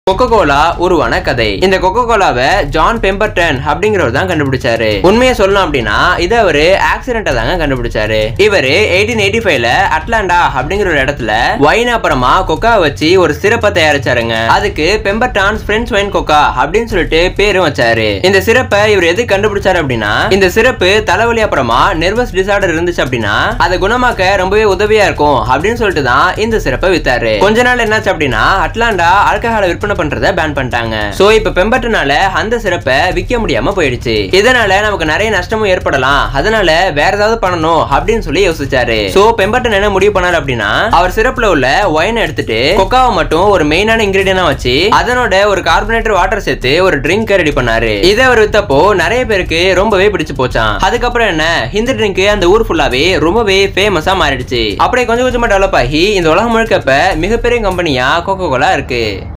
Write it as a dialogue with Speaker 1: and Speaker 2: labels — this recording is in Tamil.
Speaker 1: கொக்கோ கோலா உருவான கதை இந்த கொக்கோ கோலாவை ஜான் பெம்பர்டன் அப்படிங்கிறவர் தான் கண்டுபிடிச்சாரு உண்மையை சொல்லணும் அப்படின்னா இதை அவரு ஆக்சிடென்ட்டா தாங்க கண்டுபிடிச்சாரு இவரு எயிட்டீன் எயிட்டி ஃபைவ்ல அட்லாண்டா அப்படிங்கிற ஒரு இடத்துல ஒயின் அப்புறமா கொக்கா வச்சு ஒரு சிறப்பை தயாரிச்சாருங்க அதுக்கு பெம்பர்டான்ஸ் பிரெஞ்ச் ஒயின் கொக்கா அப்படின்னு சொல்லிட்டு பேரும் வச்சாரு இந்த சிறப்பை இவர் எது கண்டுபிடிச்சாரு அப்படின்னா இந்த சிறப்பு தலைவலி அப்புறமா நெர்வஸ் டிசார்டர் இருந்துச்சு அப்படின்னா அதை குணமாக்க ரொம்பவே உதவியா இருக்கும் அப்படின்னு சொல்லிட்டு தான் இந்த சிறப்பை வித்தாரு கொஞ்ச நாள் என்னாச்சு அப்படின்னா அட்லாண்டா ஆல்கஹாலை விற்பனை பண்றத பேன் பண்ணிட்டாங்க சோ இப்ப பெம்பர்டனால அந்த சிறப்பை விற்க முடியாம போயிடுச்சு இதனால நமக்கு நிறைய நஷ்டமும் ஏற்படலாம் அதனால வேற ஏதாவது பண்ணணும் அப்படின்னு சொல்லி யோசிச்சாரு சோ பெம்பர்டன் என்ன முடிவு பண்ணாரு அப்படின்னா அவர் சிறப்புல உள்ள ஒயினை எடுத்துட்டு கொக்காவை மட்டும் ஒரு மெயினான இன்கிரீடியனா வச்சு அதனோட ஒரு கார்பனேட்டர் வாட்டர் சேர்த்து ஒரு ட்ரிங்க் ரெடி பண்ணாரு இதை அவர் வித்தப்போ நிறைய பேருக்கு ரொம்பவே பிடிச்சு போச்சான் அதுக்கப்புறம் என்ன இந்த ட்ரிங்க் அந்த ஊர் ஃபுல்லாவே ரொம்பவே ஃபேமஸா மாறிடுச்சு அப்படியே கொஞ்சம் கொஞ்சமா டெவலப் ஆகி இந்த உலகம் முழுக்க இப்ப மிகப்பெரிய கம்பெனியா கோகோ கோலா இருக்கு